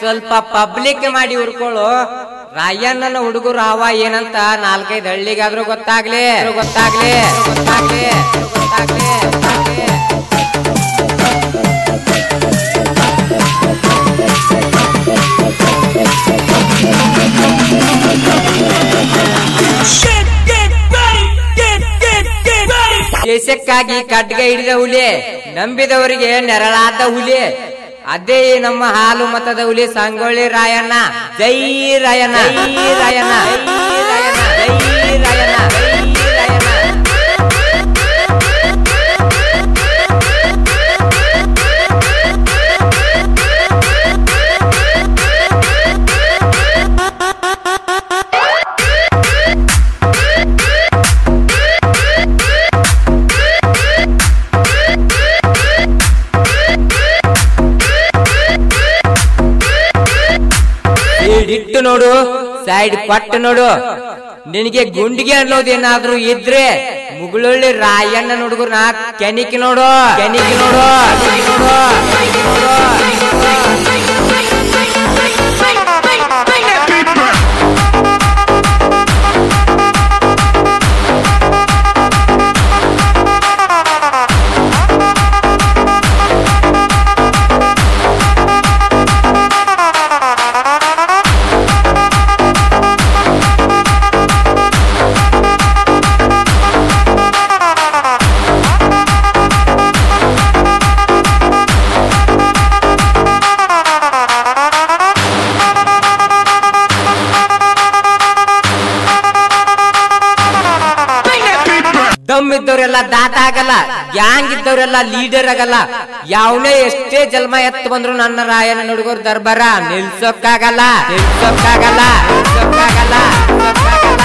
ಸ್ವಲ್ಪ ಪಬ್ಲಿಕ್ ಮಾಡಿ ಉರ್ಕೊಳ್ಳು ರಾಯಣ್ಣನ ಹುಡುಗರು ಅವ ಏನಂತ ನಾಲ್ಕೈದು ಹಳ್ಳಿಗಾದ್ರೂ ಗೊತ್ತಾಗ್ಲಿ ಗೊತ್ತಾಗ್ಲಿ ಗೊತ್ತಾಗ್ಲಿ ಗೊತ್ತಾಗ್ಲಿ ಗೊತ್ತಾಗ್ಲಿ ದೇಶಕ್ಕಾಗಿ ಖಡ್ಗ ಹಿಡಿದ ಹುಲಿ ನಂಬಿದವರಿಗೆ ನೆರಳಾದ ಹುಲಿ ಅದೇ ಈ ನಮ್ಮ ಹಾಲು ಮತದ ಹುಲಿ ಸಂಗೊಳ್ಳಿ ರಾಯಣ್ಣ ಜೈ ರಾಯಣ್ಣ ಜೈ ರಾಯಣ್ಣ ಜೈ ರಾಯಣ್ಣ ಜೈ ರಾಯಣ್ಣ ಜೈ ರಾಯಣ್ಣ ಇಟ್ಟು ನೋಡು ಸೈಡ್ ಪಟ್ಟು ನೋಡು ನಿನಗೆ ಗುಂಡಿಗೆ ಅನ್ನೋದೇನಾದ್ರೂ ಇದ್ರೆ ಮುಗುಳೊಳ್ಳಿ ರಾಯಣ್ಣ ಹುಡುಗರ್ನ ಕೆನಿಕ್ ನೋಡು ಕೆನಿಕ್ ನೋಡು ಕೆನಿಕ್ ನೋಡು ಕೆನಿಕ್ ನೋಡು ದಮ್ ಇದ್ದವರೆಲ್ಲ ದಾಟ ಆಗಲ್ಲ ಗ್ಯಾಂಗ್ ಇದ್ದವರೆಲ್ಲ ಲೀಡರ್ ಆಗಲ್ಲ ಯಾವನೇ ಎಷ್ಟೇ ಜನ್ಮ ಎತ್ತು ಬಂದ್ರು ನನ್ನ ರಾಯನ ಹುಡುಗರು ದರ್ಬಾರ ನಿಲ್ಸೋಕ್ಕಾಗಲ್ಲ ನಿಲ್ಸೋಕ್ಕಾಗಲ್ಲ ನಿಲ್ಸೋಕ್ಕಾಗಲ್ಲ ನಿಲ್ಸೋಕ್ಕಾಗಲ್ಲ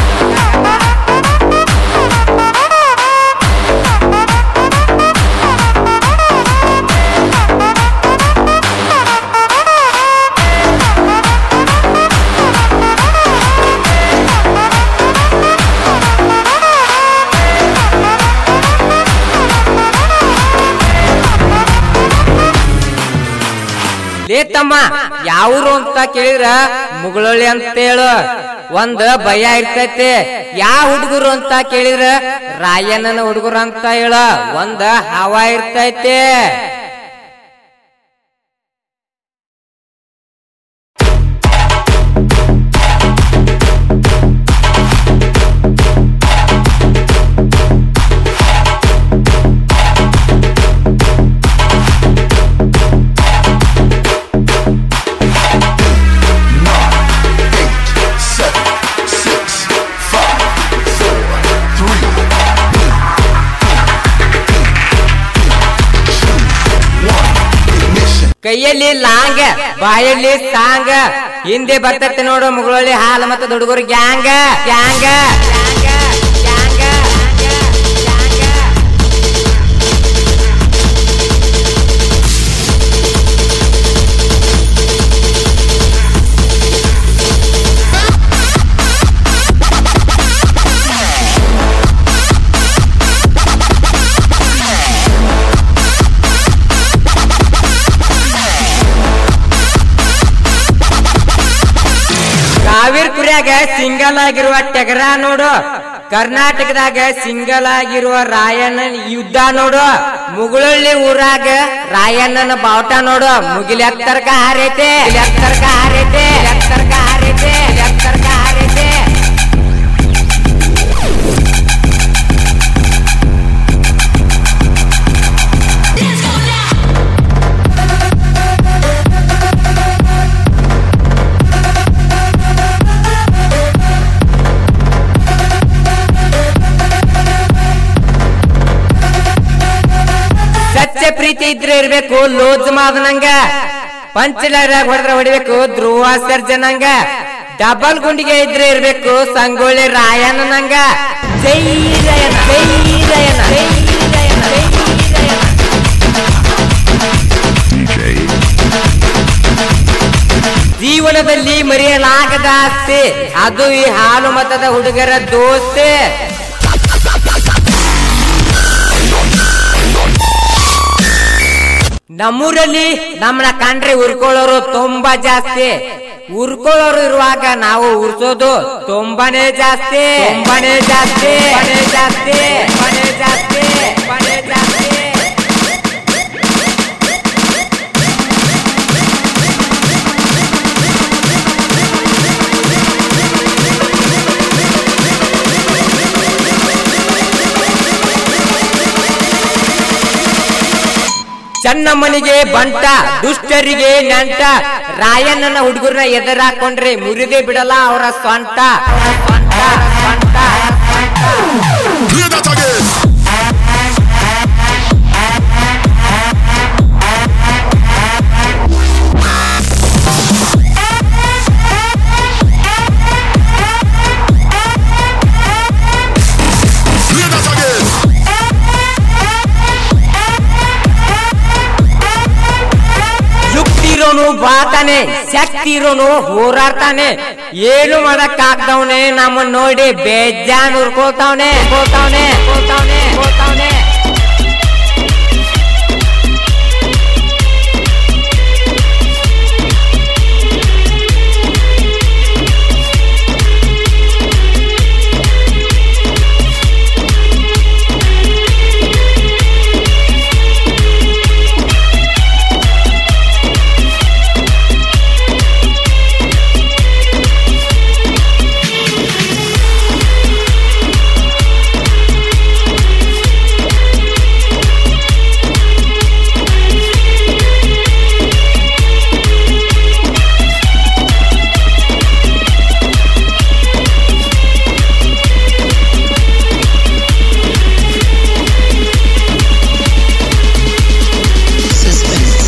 ಲೇ ತಮ್ಮ ಯಾವ್ರು ಅಂತ ಕೇಳಿದ್ರ ಮುಗುಳೊಳ್ಳಿ ಅಂತ ಹೇಳು ಒಂದ್ ಭಯ ಇರ್ತೈತಿ ಯಾವ ಹುಡುಗರು ಅಂತ ಕೇಳಿದ್ರ ರಾಯಣ್ಣನ ಹುಡುಗರು ಅಂತ ಹೇಳ ಒಂದ ಹವಾ ಇರ್ತೈತಿ seven, six, five, four, three, one, ignition. ಕೈಯಲ್ಲಿ ಲಾಂಗ ಬಾಯಲ್ಲಿ ಸಾಂಗ ಹಿಂದೆ ಬರ್ತೈತೆ ನೋಡು ಮುಗುಳೊಳ್ಳಿ ಹಾಲು ಮತ್ತು ಹುಡುಗರು ಗ್ಯಾಂಗ ಗ್ಯಾಂಗ ಗ್ಯಾಂಗ ಕಾವೇರಿ ಕುರಿಯಾಗ ಸಿಂಗಲ್ ಆಗಿರುವ ಟೆಗರ ನೋಡು ಕರ್ನಾಟಕದಾಗ ಸಿಂಗಲ್ ಆಗಿರುವ ರಾಯಣ್ಣನ ಯುದ್ಧ ನೋಡು ಮುಗುಳಳ್ಳಿ ಊರಾಗ ರಾಯಣ್ಣನ ಬಾವುಟ ನೋಡು ಮುಗಿಲಿ ಎತ್ತರ್ಕ ಹಾರೈತೆ ಎತ್ತರ್ಕ ಹಾರೈತೆ ಎತ್ತರ್ಕ ಹಾರೈತೆ ಎತ್ತರ್ಕ ಹಾರೈತೆ ಸತ್ಯ ಪ್ರೀತಿ ಇದ್ರೆ ಇರ್ಬೇಕು ಲೋಜ್ ಮಾದನಂಗ ಪಂಚಲಾಗ ಹೊಡೆದ್ರೆ ಹೊಡಿಬೇಕು ಧ್ರುವ ಸರ್ಜನಂಗ ಡಬಲ್ ಗುಂಡಿಗೆ ಇದ್ರೆ ಇರ್ಬೇಕು ಸಂಗೊಳ್ಳಿ ರಾಯಣ್ಣನಂಗ ಜೈ ರಾಯಣ್ಣ ಜೈ ರಾಯಣ್ಣ ಜೈ ರಾಯಣ್ಣ ಜೈ ರಾಯಣ್ಣ ಜೀವನದಲ್ಲಿ ಮರೆಯಲಾಗದ ಆಸ್ತಿ ಅದು ಈ ಹಾಲು ಮತದ ಹುಡುಗರ ದೋಸ್ತಿ ನಮ್ಮೂರಲ್ಲಿ ನಮ್ಮನ್ನ ಕಂಡ್ರೆ ಉರ್ಕೊಳ್ಳೋರು ತುಂಬಾ ಜಾಸ್ತಿ ಉರ್ಕೊಳ್ಳೋರು ಇರುವಾಗ ನಾವು ಉರ್ಸೋದು ತುಂಬಾನೇ ಜಾಸ್ತಿ ತುಂಬಾನೇ ಜಾಸ್ತಿ ತುಂಬಾನೇ ಜಾಸ್ತಿ ತುಂಬಾನೇ ಜಾಸ್ತಿ ತುಂಬಾನೇ ಜಾಸ್ತಿ ಚನ್ನಮ್ಮನಿಗೆ ಬಂಟ ದುಷ್ಟರಿಗೆ ನಂಟ ರಾಯಣ್ಣನ ಹುಡುಗರನ್ನ ಎದುರಾಕೊಂಡ್ರೆ ಮುರಿದೇ ಬಿಡಲ್ಲ ಅವರ ಸ್ವಂಟ ಅವರ ಸ್ವಂಟ ಸ್ವಂಟ Hear that again. Hear that again. ಯುಕ್ತಿ ಇರೋನು ಬಾತಾನೆ ಶಕ್ತಿ ಇರೋನು ಹೋರಾಡ್ತಾನೆ ಏನು ಮಾಡಕ್ ಆಗ್ದವನೆ ನಮ್ಮ ನೋಡಿ ಬೇಜಾನ್ ಉರ್ಕೋತಾವನೆ ಕೋತಾವನೆ ಕೋತಾವನೆ ಕೋತಾವನೆ suspense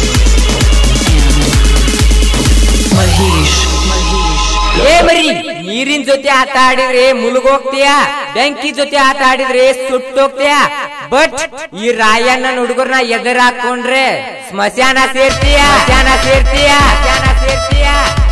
and Mahesh. Mahesh. ಏ ಮರಿ ನೀರಿನ ಜೊತೆ ಆಟ ಆಡಿದ್ರೆ ಮುಳುಗೋಗ್ತೀಯ ಬೆಂಕಿ ಜೊತೆ ಆಟ ಆಡಿದ್ರೆ ಸುಟ್ಟೋಗ್ತೀಯ ಬಟ್ ಈ ರಾಯಣ್ಣನ ಹುಡುಗರ್ನ ಎದುರು ಹಾಕೊಂಡ್ರೆ ಸ್ಮಶಾನ ಸೇರ್ತೀಯ ಸ್ಮಶಾನ ಸೇರ್ತೀಯ ಸ್ಮಶಾನ ಸೇರ್ತೀಯ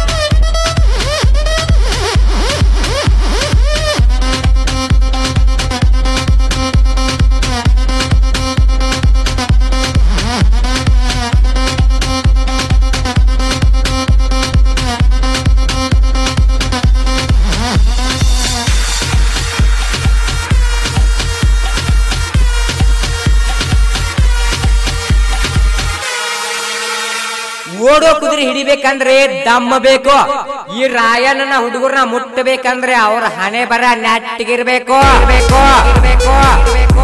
ಓಡೋ ಕುದುರೆ ಹಿಡಿಬೇಕಂದ್ರೆ ದಮ್ಮ ಬೇಕು ಈ ರಾಯಣ್ಣನ ಹುಡುಗರನ್ನ ಮುಟ್ಟಬೇಕಂದ್ರೆ ಅವ್ರ ಹಣೆ ಬರ ನೆಟ್ಟಿಗಿರ್ಬೇಕು ಇರ್ಬೇಕು ಇರ್ಬೇಕು ಇರ್ಬೇಕು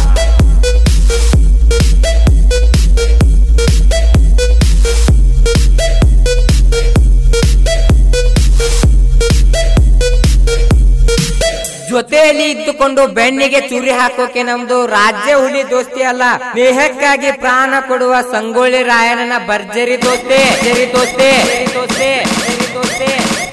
ಜೊತೆಯಲ್ಲಿ ಇದ್ದುಕೊಂಡು ಬೆನ್ನಿಗೆ ಚೂರಿ ಹಾಕೋಕೆ ನಮ್ದು ರಾಜ್ಯ ಹುಲಿ ದೋಸ್ತಿ ಅಲ್ಲ ಸ್ನೇಹಕ್ಕಾಗಿ ಪ್ರಾಣ ಕೊಡುವ ಸಂಗೊಳ್ಳಿ ರಾಯಣ್ಣನ ಭರ್ಜರಿ ದೋಸ್ತಿ ಜರಿ ದೋಸ್ತಿ ಜರಿ ದೋಸ್ತಿ ಜರಿ ದೋಸ್ತಿ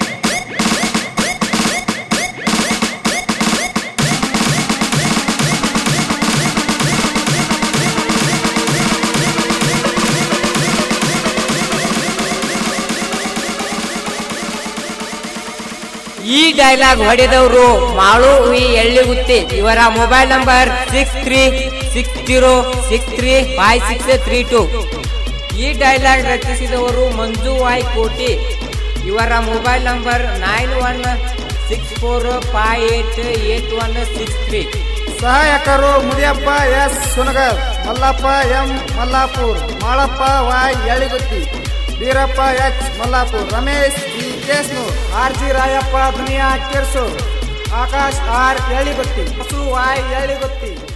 ಈ ಡೈಲಾಗ್ ಹೊಡೆದವರು ಮಾಳು ಈ ಎಳ್ಳಿಗುತ್ತಿ ಇವರ mobile number six three six zero six three five six three two ಈ ಡೈಲಾಗ್ ರಚಿಸಿದವರು ಮಂಜು ವಾಯ್ ಕೋಟಿ ಇವರ mobile number nine one six four five eight eight one six three ಸಹಾಯಕರು Mudiyappa S Sunagar Mallappa M Mallapur Malappa Y Yaligutti Birappa H Mallapur Ramesh G Kesnur R G Rayappa Duniya Kirsur Akash R Yaligutti ಹಸು Y ಯಳಿಗುತ್ತಿ